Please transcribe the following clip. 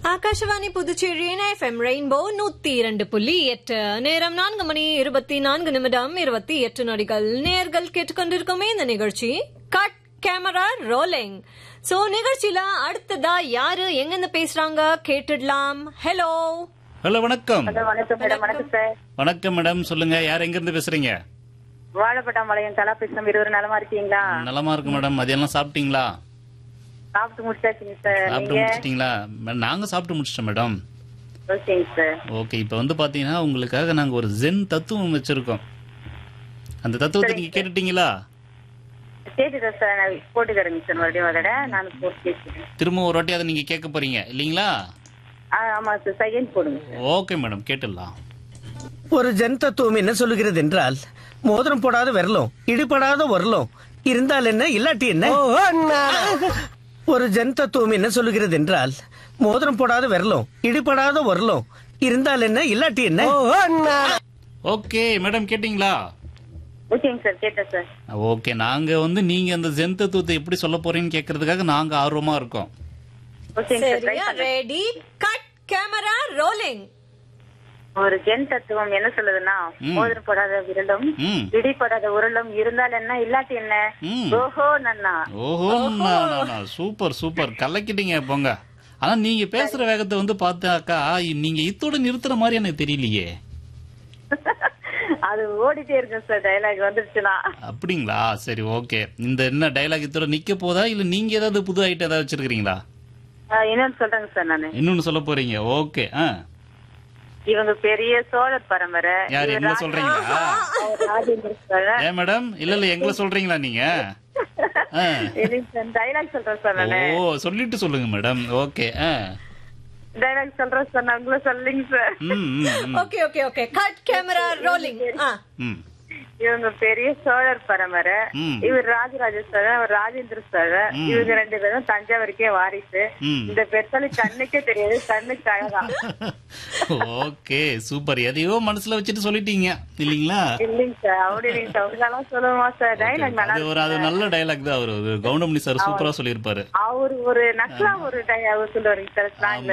ஆகாஷவாணி புதுச்சேரியின் FM rainbow நூத்தி இரண்டு புள்ளி எட்டு நேரம் நான்கு மணி இருபத்தி நான்கு நிமிடம் இருபத்தி எட்டு நொடிகள் நேர்கள் கேட்டுக்கொண்டிருக்கோமே இந்த நிகழ்ச்சி கட் கேமரா ரோலிங் சோ நிகழ்ச்சியில அடுத்ததா யாரு எங்கிருந்து பேசுறாங்க கேட்டுடலாம் ஹலோ ஹலோ வணக்கம் ஹலோ வணக்கம் மேடம் வணக்கம் சார் வணக்கம் மேடம் சொல்லுங்க யார் எங்க இருந்து பேசுறீங்க வாழைப்பட்டாம்பாளையம் கலாபிருஷ்ணம் இருவர் நலமா இருக்கீங்களா நலமா இருக்கு மேடம் மதியம்லாம் சாப்பிட்டீங்களா சாப்பிட்டு முடிச்சாச்சுங்க சார் சாப்பிட்டு நீங்க முடிச்சிட்டீங்களா மே- நாங்க சாப்பிட்டு முடிச்சிட்டோம் மேடம் ஓகேங்க சார் ஓகே இப்போ வந்து பாத்தீங்கன்னா உங்களுக்காக நாங்க ஒரு ஜென் தத்துவம் வச்சிருக்கோம் அந்த தத்துவத்தை நீங்க கேட்டுட்டீங்களா கேட்டுதா சார் நான் போட்டு தரேங்க சார் மறுபடியும் அதோட நான் போட்டு கேட்கிறேன் திரும்ப ஒரு வாட்டி அதை நீங்க கேட்க போறீங்க இல்லீங்களா ஆ ஆமா சார் செகண்ட் போடுங்க சார் ஓகே மேடம் கேட்டுடலாம் ஒரு ஜென் தத்துவம் என்ன சொல்லுகிறது என்றால் மோதிரம் போடாத விரலும் இடிபடாத உரலும் இருந்தால் என்ன இல்லாட்டி என்ன ஒரு ஜென் தத்துவம் என்ன சொல்லுகிறது என்றால் மோதிரம் போடாத விரலும் இடிபடாத உரலும் இருந்தால் என்ன இல்லாட்டி என்ன ஓகே மேடம் கேட்டிங்களா ஓகேங்க சார் கேட்டேன் சார் ஓகே நாங்க வந்து நீங்க அந்த ஜென் தத்துவத்தை எப்படி சொல்ல போறீங்கன்னு கேட்கறதுக்காக நாங்க ஆர்வமா இருக்கோம் ஓகேங்க சார் ட்ரை சரியா ரெடி கட் கேமரா ரோலிங் ஒரு ஜென் தத்துவம் என்ன சொல்லுதுன்னா ம். மோதிரம் போடாத விரலும் ம் இடிப்படாத உருளும் இருந்தால் என்ன இல்லாட்டி என்ன ம். ஓஹோ நன்னா ஓஹோ சூப்பர் சூப்பர் கலக்கிட்டீங்க போங்க ஆனா நீங்க பேசுற வேகத்தை வந்து பார்த்தாக்கா நீங்க இத்தோட நிறுத்துற மாதிரி எனக்கு தெரியலையே அது ஓடிட்டே இருக்கும் சார் டைலாக் வந்துருச்சுன்னா அப்படிங்களா சரி ஓகே இந்த என்ன டைலாக் இத்தோட நிக்க போதா இல்ல நீங்க ஏதாவது புது ஐட்டம் ஏதாவது வச்சிருக்கீங்களா ஆ, என்னன்னு சொல்றேங்க சார் நானு இன்னொன்னு சொல்ல போறீங்க ஓகே ஆ இவங்க பெரிய சோழர் பரம்பரை யார் இவர் எங்களை ராஜ- சொல்றீங்களா அவர் ராஜேந்திர சோழன் ஏன் மேடம் இல்ல இல்ல எங்களை சொல்றீங்களா நீங்க ஆ. டைலாக் சொல்றேன் சார் நானு ஓ சொல்லிட்டு சொல்லுங்க மேடம் ஓகே ஆ டைலாக் சொல்றேன் சார் நான் உங்களை சொல்லுங்க சார் ம் ம், ம் okay okay okay cut camera rolling ஆ ம் இவங்க பெரிய சோழர் பரம்பரை ம். இவர் ராஜராஜ சோழன் அவர் ராஜேந்திர சோழன் ம். இவங்க ரெண்டு பேரும் தஞ்சாவூருக்கே வாரிசு ம். இந்த பெருசாலி கண்ணுக்கே தெரியாது கண்ணுக்கு அழகா ஓகே சூப்பர் எதையோ மனசுல வச்சுட்டு சொல்லிட்டீங்க இல்லீங்களா இல்லைங்க சார் அப்படி நீங்க சொல்றதெல்லாம் சொல்லுமா சார் டைலாக் நல்லா அது ஒரு அது நல்ல டைலாக் தான் அவரு கவுண்டமணி சார் சூப்பரா சொல்லியிருப்பாரு அவர் ஒரு நக்கலா ஒரு டைலாக் சொல்லுவாருங்க சார் ஸ்லாங்ல